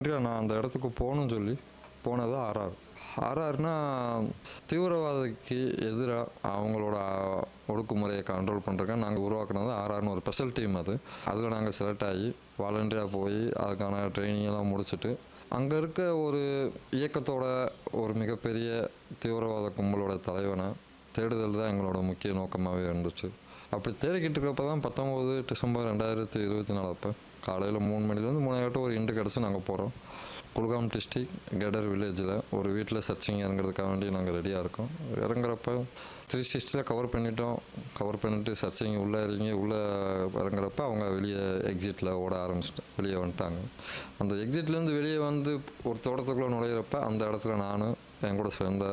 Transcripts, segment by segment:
நான் அந்த இடத்துக்கு போகணும்னு சொல்லி போனது ஆர்ஆர் ஆர்ஆர்னா தீவிரவாதிக்கு எதிராக அவங்களோட ஒடுக்குமுறையை கண்ட்ரோல் பண்ணுறதுக்கு நாங்கள் உருவாக்குனது ஆர்ஆர்னு ஒரு ஸ்பெஷல் டீம் அது அதில் நாங்கள் செலக்ட் ஆகி வாலண்டியராக போய் அதுக்கான ட்ரைனிங் எல்லாம் முடிச்சுட்டு அங்கே இருக்க ஒரு இயக்கத்தோட ஒரு மிகப்பெரிய தீவிரவாத கும்பலோட தலைவனை தேடுதல் தான் எங்களோட முக்கிய நோக்கமாகவே இருந்துச்சு அப்படி தேடிக்கிட்டு இருக்கப்ப தான் பத்தொம்போது டிசம்பர் ரெண்டாயிரத்தி இருபத்தி நாலு அப்போ காலையில் மூணு மணிலேருந்து மூணாயிரட்டு ஒரு இண்டு கிடச்சி நாங்கள் போகிறோம் குல்காம் டிஸ்ட்ரிக் கெடர் வில்லேஜில் ஒரு வீட்டில் சர்ச்சிங் இறங்குறதுக்காக வேண்டி நாங்கள் ரெடியாக இருக்கோம் இறங்குறப்ப த்ரீ சிக்ஸ்டியில் கவர் பண்ணிட்டோம் கவர் பண்ணிட்டு சர்ச்சிங் உள்ளே இறங்கி உள்ளே இறங்குறப்ப அவங்க வெளியே எக்ஸிட்டில் ஓட ஆரம்பிச்சிட்டு வெளியே வந்துட்டாங்க அந்த எக்ஸிட்லேருந்து வெளியே வந்து ஒரு தோட்டத்துக்குள்ளே நுழையிறப்ப அந்த இடத்துல நானும் என் கூட சேர்ந்த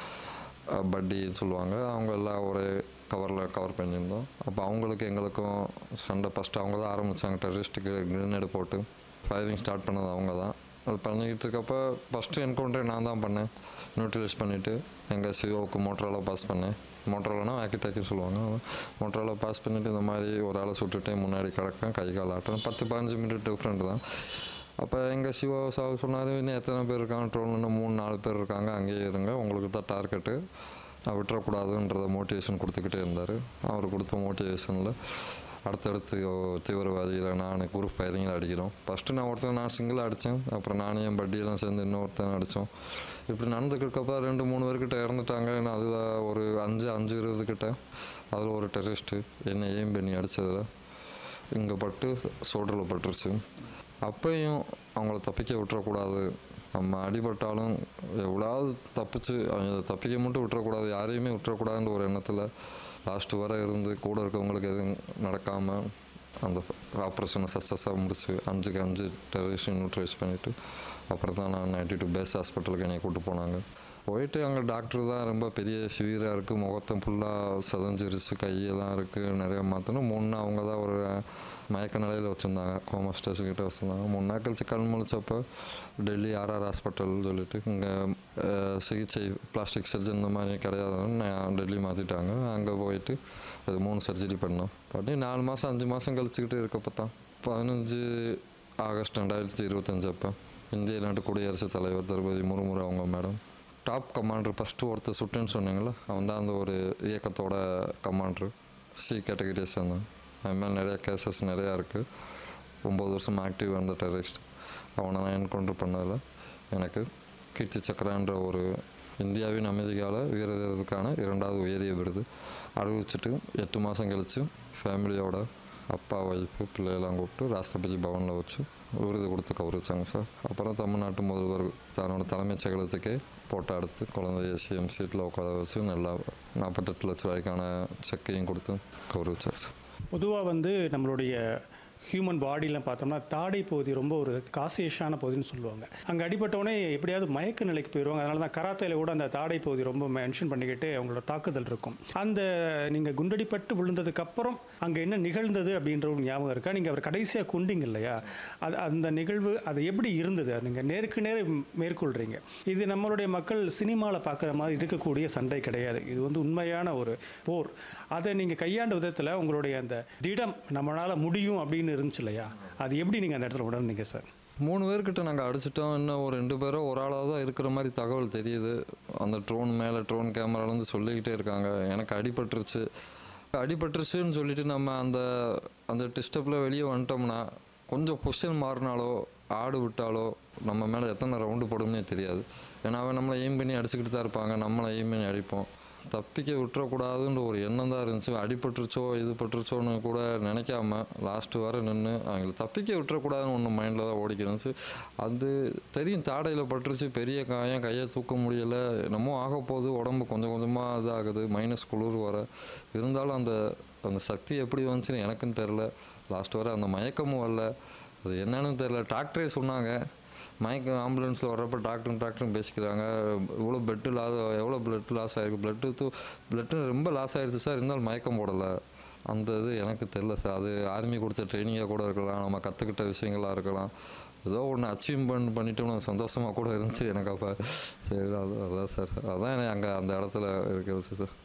அஹ், பட்டின்னு சொல்லுவாங்க அவங்க எல்லாம் ஒரே கவரில் கவர் பண்ணியிருந்தோம் அப்போ அவங்களுக்கு எங்களுக்கும் சண்டை ஃபஸ்ட்டு அவங்க தான் ஆரம்பித்தாங்க டெரரிஸ்ட்டுக்கு கிரனேடு போட்டு ஃபயரிங் ஸ்டார்ட் பண்ணது அவங்க தான் அது பண்ணிக்கிட்டு இருக்கப்போ ஃபஸ்ட்டு என்கவுண்டரே நான் தான் பண்ணேன் நியூட்ரலைஸ் பண்ணிவிட்டு எங்கள் சிஓவுக்கு மோட்டரால் பாஸ் பண்ணேன் மோட்டராலனா வாக்கி டாக்கி சொல்லுவாங்க மோட்டரால் பாஸ் பண்ணிவிட்டு இந்த மாதிரி ஒரு ஆளை சுட்டுட்டு முன்னாடி கிடக்கேன் கை கால் ஆட்டம் பத்து பதினஞ்சு மினிட் டிஃப்ரெண்ட் தான் அப்போ எங்கள் சிவா சார் சொன்னார் இன்னும் எத்தனை பேர் இருக்காங்க ட்ரோனில் இன்னும் மூணு நாலு பேர் இருக்காங்க அங்கேயே இருங்க உங்களுக்கு தான் டார்கெட்டு நான் விட்டுறக்கூடாதுன்றத மோட்டிவேஷன் கொடுத்துக்கிட்டே இருந்தார் அவர் கொடுத்த மோட்டிவேஷனில் அடுத்தடுத்து ஓ- தீவிரவாதிகளை நான் குரூப் ஃபயரிங்கில் அடிக்கிறோம் ஃபஸ்ட்டு நான் ஒருத்தன் நான் சிங்கிளாக அடித்தேன் அப்புறம் நானே என் பட்டியெல்லாம் சேர்ந்து இன்னொருத்தன் அடித்தோம் இப்படி நடந்துக்கிறக்கப்ப ரெண்டு மூணு பேர்கிட்ட இறந்துட்டாங்க நான் அதில் ஒரு அஞ்சு அஞ்சு இருபது கிட்ட அதில் ஒரு டெரரிஸ்ட்டு என்னை ஏம் பண்ணி அடித்ததில் இங்கே பட்டு சோற்றில் பட்டுருச்சு அப்பையும் அவங்கள தப்பிக்க விட்டுறக்கூடாது நம்ம அடிபட்டாலும் எவ்வளோவது தப்பிச்சு அவங்கள தப்பிக்க மட்டும் விட்டுறக்கூடாது யாரையுமே விட்டுறக்கூடாதுன்ற ஒரு எண்ணத்தில் லாஸ்ட் வரை இருந்து கூட இருக்கவங்களுக்கு எதுவும் நடக்காமல் அந்த ஆப்ரேஷனை சக்ஸஸாக முடிச்சு அஞ்சுக்கு அஞ்சு டெரரிஸ்ட் நியூட்ரைஸ் பண்ணிவிட்டு அப்புறம் தான் நான் நைன்டி டூ பேஸ் ஹாஸ்பிட்டலுக்கு என்னை கூப்பிட்டு போனாங்க போயிட்டு அங்கே டாக்டர் தான் ரொம்ப பெரிய சிவியராக இருக்குது முகத்தம் ஃபுல்லாக சதஞ்சிருச்சு கையெல்லாம் இருக்குது நிறைய மாற்றணும் முன்னே அவங்க தான் ஒரு மயக்க நிலையில் வச்சுருந்தாங்க கோமா ஸ்டேஷன் கிட்ட வச்சுருந்தாங்க மூணு நாள் கழிச்சு கண் முழிச்சப்போ டெல்லி ஆர்ஆர் ஹாஸ்பிட்டல் சொல்லிட்டு இங்கே சிகிச்சை பிளாஸ்டிக் சர்ஜன் இந்த மாதிரி கிடையாதுன்னு நான் டெல்லி மாற்றிட்டாங்க அங்கே போயிட்டு அது மூணு சர்ஜரி பண்ணோம் பண்ணி நாலு மாதம் அஞ்சு மாதம் கழிச்சுக்கிட்டு இருக்கப்போ தான் பதினஞ்சு ஆகஸ்ட் ரெண்டாயிரத்தி இருபத்தஞ்சு அப்போ இந்திய நாட்டு குடியரசுத் தலைவர் திரௌபதி முர்மு அவங்க மேடம் டாப் கமாண்டர் ஃபஸ்ட்டு ஒருத்தர் சுட்டுன்னு சொன்னீங்களா அவன் தான் அந்த ஒரு இயக்கத்தோட கமாண்டர் சி கேட்டகரியை சேர்ந்தான் அது மாதிரி நிறைய கேசஸ் நிறையா இருக்குது ஒம்பது வருஷம் ஆக்டிவ் அந்த டெரரிஸ்ட் அவனை நான் என்கவுண்டர் பண்ணதில் எனக்கு கீர்த்தி சக்கரான்ற ஒரு இந்தியாவின் அமைதிக்கால வீரர்களுக்கான இரண்டாவது உயரிய விருது அறிவிச்சிட்டு எட்டு மாதம் கழித்து ஃபேமிலியோட அப்பா ஒய்ஃபு பிள்ளையெல்லாம் கூப்பிட்டு ராஷ்டிரபதி பவனில் வச்சு விருது கொடுத்து கௌரவிச்சாங்க சார் அப்புறம் தமிழ்நாட்டு முதல்வர் தன்னோட தலைமைச் செயலகத்துக்கே போட்டோ எடுத்து குழந்தைய சிஎம் சீட்டில் உட்கார வச்சு நல்லா நாற்பத்தெட்டு லட்ச ரூபாய்க்கான செக்கையும் கொடுத்து கௌரவிச்சார் சார் பொதுவாக வந்து நம்மளுடைய ஹியூமன் பாடியில் பார்த்தோம்னா தாடை பகுதி ரொம்ப ஒரு காசியஸான பகுதின்னு சொல்லுவாங்க அங்கே அடிபட்டவொடனே எப்படியாவது மயக்க நிலைக்கு போயிடுவாங்க அதனால தான் கராத்தையில் கூட அந்த தாடை பகுதி ரொம்ப மென்ஷன் பண்ணிக்கிட்டு அவங்களோட தாக்குதல் இருக்கும் அந்த நீங்கள் குண்டடிப்பட்டு விழுந்ததுக்கு அப்புறம் அங்கே என்ன நிகழ்ந்தது அப்படின்ற ஒரு ஞாபகம் இருக்கா நீங்கள் அவர் கடைசியாக கொண்டீங்க இல்லையா அது அந்த நிகழ்வு அது எப்படி இருந்தது நீங்கள் நேருக்கு நேர் மேற்கொள்கிறீங்க இது நம்மளுடைய மக்கள் சினிமாவில் பார்க்குற மாதிரி இருக்கக்கூடிய சண்டை கிடையாது இது வந்து உண்மையான ஒரு போர் அதை நீங்கள் கையாண்ட விதத்தில் உங்களுடைய அந்த திடம் நம்மளால் முடியும் அப்படின்னு இருந்துச்சு இல்லையா அது எப்படி நீங்கள் அந்த இடத்துல உணர்ந்தீங்க சார் மூணு பேர்கிட்ட நாங்கள் அடிச்சிட்டோம் இன்னும் ஒரு ரெண்டு பேரோ ஒரு ஆளாக தான் இருக்கிற மாதிரி தகவல் தெரியுது அந்த ட்ரோன் மேலே ட்ரோன் கேமராலேருந்து சொல்லிக்கிட்டே இருக்காங்க எனக்கு அடிபட்டுருச்சு அடிபட்டுருச்சுன்னு சொல்லிட்டு நம்ம அந்த அந்த டிஸ்டப்பில் வெளியே வந்துட்டோம்னா கொஞ்சம் பொசிஷன் மாறினாலோ ஆடு விட்டாலோ நம்ம மேலே எத்தனை ரவுண்டு போடும்னே தெரியாது ஏன்னா அவன் நம்மளை எய்ம் பண்ணி அடிச்சுக்கிட்டு தான் இருப்பாங்க நம்மளை எய்ம் பண்ணி அடிப்போம் தப்பிக்க விட்டுறக்கூடாதுன்ற ஒரு எண்ணம் தான் இருந்துச்சு அடிபட்டுருச்சோ இது பட்டுருச்சோன்னு கூட நினைக்காம லாஸ்ட்டு வர நின்று அவங்களை தப்பிக்க விட்டுறக்கூடாதுன்னு ஒன்று மைண்டில் தான் ஓடிக்க இருந்துச்சு அது தெரியும் தாடையில் பட்டுருச்சு பெரிய காயம் கையை தூக்க முடியலை என்னமோ ஆக போகுது உடம்பு கொஞ்சம் கொஞ்சமாக இதாகுது மைனஸ் குளிர் வர இருந்தாலும் அந்த அந்த சக்தி எப்படி வந்துச்சுன்னு எனக்கும் தெரில லாஸ்ட் வர அந்த மயக்கமும் வரல அது என்னன்னு தெரில டாக்டரே சொன்னாங்க மயக்கம் ஆம்புலன்ஸில் வர்றப்ப டாக்டரும் டாக்டரும் பேசிக்கிறாங்க இவ்வளோ பெட்டு லாஸ் எவ்வளோ பிளட் லாஸ் ஆகிருக்கு பிளட்டு தூ பிளட்டு ரொம்ப லாஸ் ஆகிடுச்சு சார் இருந்தாலும் மயக்கம் போடலை அந்த இது எனக்கு தெரில சார் அது ஆர்மி கொடுத்த ட்ரைனிங்காக கூட இருக்கலாம் நம்ம கற்றுக்கிட்ட விஷயங்களாக இருக்கலாம் ஏதோ ஒன்று அச்சீவ்மெண்ட் பண்ணிட்டோம்னு சந்தோஷமாக கூட இருந்துச்சு எனக்கு அப்போ சரி அது அதான் சார் அதான் எனக்கு அங்கே அந்த இடத்துல இருக்கிறது சார்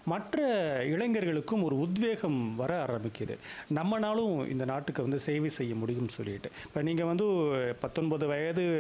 மற்ற இளைஞர்களுக்கும் ஒரு உத்வேகம் வர ஆரம்பிக்குது நம்மனாலும் இந்த நாட்டுக்கு வந்து சேவை செய்ய முடியும்னு சொல்லிட்டு இப்போ நீங்கள் வந்து பத்தொன்பது வயது